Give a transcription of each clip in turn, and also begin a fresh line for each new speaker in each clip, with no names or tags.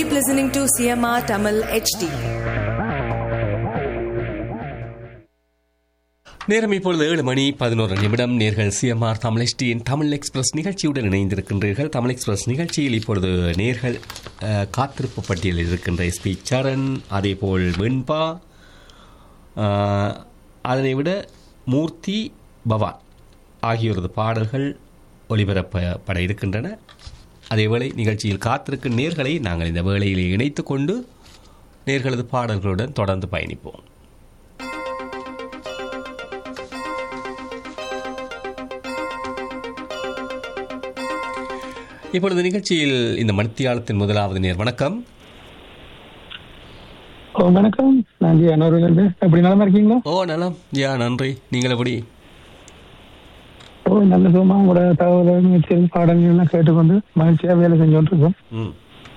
Keep listening to CMR Tamil HD.
நேரம் இப்பொழுது ஏழு மணி பதினோரு நிமிடம் நேர்கள் சிஎம்ஆர் தமிழ் எஸ்டியின் தமிழ் எக்ஸ்பிரஸ் நிகழ்ச்சியுடன் இணைந்திருக்கின்றீர்கள் தமிழ் எக்ஸ்பிரஸ் நிகழ்ச்சியில் இப்பொழுது நேர்கள் அஹ், காத்திருப்பு பட்டியலில் இருக்கின்ற எஸ்பி சரண் அதேபோல் வெண்பா அஹ், அதனை விட மூர்த்தி பவான் ஆகியோரது பாடல்கள் ஒளிபரப்பப்பட இருக்கின்றன அதேவேளை நிகழ்ச்சியில் காத்திருக்கும் நேர்களை நாங்கள் இந்த வேளையிலே இணைத்துக் கொண்டு நேர்களது பாடல்களுடன் தொடர்ந்து பயணிப்போம் இப்பொழுது நிகழ்ச்சியில் இந்த மணித்தியாலத்தின் முதலாவது நேர் வணக்கம்
ஓ வணக்கம் நான் ஜி அனூர்லேருந்து எப்படி நலமா இருக்கீங்களா
ஓ நலம் யா நன்றி நீங்கள் எப்படி
ஓ நல்ல சுகமா உங்களோட தகவல் நிகழ்ச்சி பாடல்கள் எல்லாம் கேட்டுக்கொண்டு மகிழ்ச்சியா வேலை செஞ்சோட்டு இருக்கோம்
ம்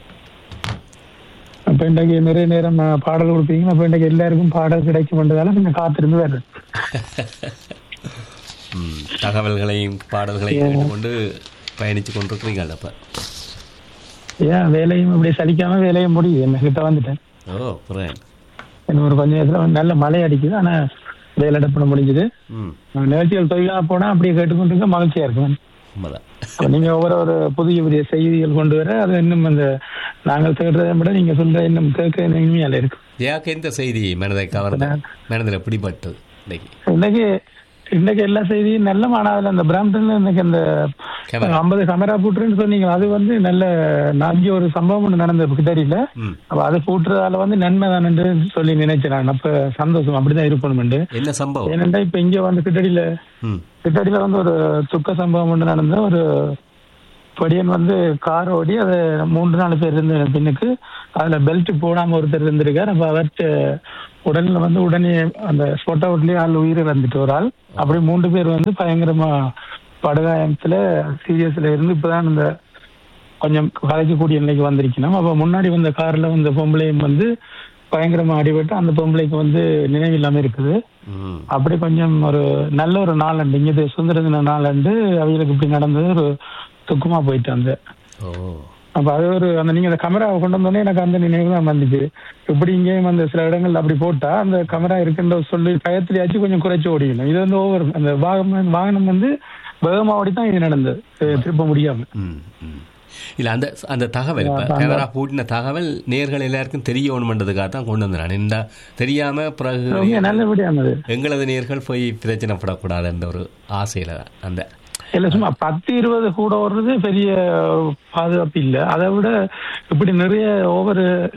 அப்ப இன்றைக்கு நிறைய நேரம் அஹ், பாடல் கொடுப்பீங்க அப்ப இன்றைக்கு எல்லாருக்கும் பாடல் கிடைக்கும்ன்றதால கொஞ்சம் காத்திருந்து வேறு
ம், தகவல்களையும் பாடல்களையும் கேட்டுக்கொண்டு பயணித்து கொண்டிருக்கிறீர்கள் அப்ப
ஏன் வேலையும் இப்படி சலிக்காம வேலையும் முடியுது என்ன கிட்ட வந்துட்டேன்
ஓ புறேன்
இன்னும் ஒரு கொஞ்ச நேரத்துல நல்ல மழை அடிக்குது ஆனா வேலை பண்ண முடிஞ்சுது
ம்
நான் நிகழ்ச்சிகள் தொழிலாக போனா அப்படியே கேட்டுக்கொண்டு இருக்க மகிழ்ச்சியா இருக்கும்
உண்மைதான்
அப்ப நீங்க ஒவ்வொரு ஒரு புதிய புதிய செய்திகள் கொண்டு வர அது இன்னும் அந்த நாங்கள் தேடுறதை விட நீங்க சொல்ற இன்னும் கேட்க இனிமையால இருக்கும்
யாக்கு எந்த செய்தி மனதை கவர்ந்த மனதில் பிடிபட்டது இன்னைக்கு
இன்னைக்கு இன்னைக்கு எல்லா செய்தியும் நல்ல மாணவர்கள் அந்த பிராம்டன்ல இன்னைக்கு அந்த
Camera.
ஐம்பது கேமரா பூட்டுறேன்னு சொன்னீங்க அது வந்து நல்ல நான்கு ஒரு சம்பவம் ஒண்ணு நடந்தது கிட்டடியில
ம்
அப்ப அது பூட்டுறதால வந்து நன்மை தானு சொல்லி நினைச்சேன் நான் அப்ப சந்தோஷம் அப்படிதான் இருக்கணும்
என்ன சம்பவம்
ஏனென்றா இப்ப இங்க வந்து கிட்டடியில
ம்
கிட்டடியில வந்து ஒரு துக்க சம்பவம் ஒன்று நடந்த ஒரு படியன் வந்து கார் ஓடி அது மூன்று நாலு பேர் இருந்த பின்னுக்கு அதுல பெல்ட் போடாம ஒருத்தர் இருந்திருக்கார் அப்ப அவர்கிட்ட உடல்ல வந்து உடனே அந்த ஸ்பாட் அவுட்லயே ஆள் உயிர் இறந்துட்டு ஒரு ஆள் அப்படி மூன்று பேர் வந்து பயங்கரமா படுகாயத்துல சீரியஸ்ல இருந்து இப்பதான் இந்த கொஞ்சம் கலைக்கக்கூடிய நிலைக்கு வந்திருக்கணும் அப்ப முன்னாடி வந்த கார்ல வந்த பொம்பளையும் வந்து பயங்கரமா அடிபட்டு அந்த பொம்பளைக்கு வந்து நினைவில்லாம இருக்குது
ம்
அப்படி கொஞ்சம் ஒரு நல்ல ஒரு நாளண்டு இங்க சுதந்திர தின நாளண்டு அவங்களுக்கு இப்படி நடந்தது ஒரு துக்கமா போயிட்டு அந்த
ஓ
அப்ப அது ஒரு அந்த நீங்க அந்த கேமராவை கொண்டு வந்தோடனே எனக்கு அந்த நினைவு தான் வந்துச்சு இப்படி இங்கேயும் அந்த சில இடங்கள்ல அப்படி போட்டா அந்த கேமரா இருக்குன்ற சொல்லி பயத்திலேயாச்சும் கொஞ்சம் குறைச்சு ஓடிக்கணும் இது வந்து ஓவர் அந்த வாகனம் வாகனம் வந்து வேகமா ஓடி தான் இது நடந்தது அஹ் திருப்ப முடியாம
ம் ம் இல்ல அந்த அந்த தகவல் இப்ப கேமரா பூட்டின தகவல் நேர்கள் எல்லாருக்கும் தெரியணுமன்றதுக்காக தான் கொண்டு வந்தேன் இந்த தெரியாம பிறகு
ரொம்ப நல்லபடியானது
எங்களது நேர்கள் போய் பிரச்சனைப்படக்கூடாது அந்த ஒரு ஆசையில தான் அந்த
இல்ல சும்மா பத்து இருபது கூட வர்றது பெரிய பாதுகாப்பு இல்ல அதை விட இப்படி நிறைய ஒவ்வொரு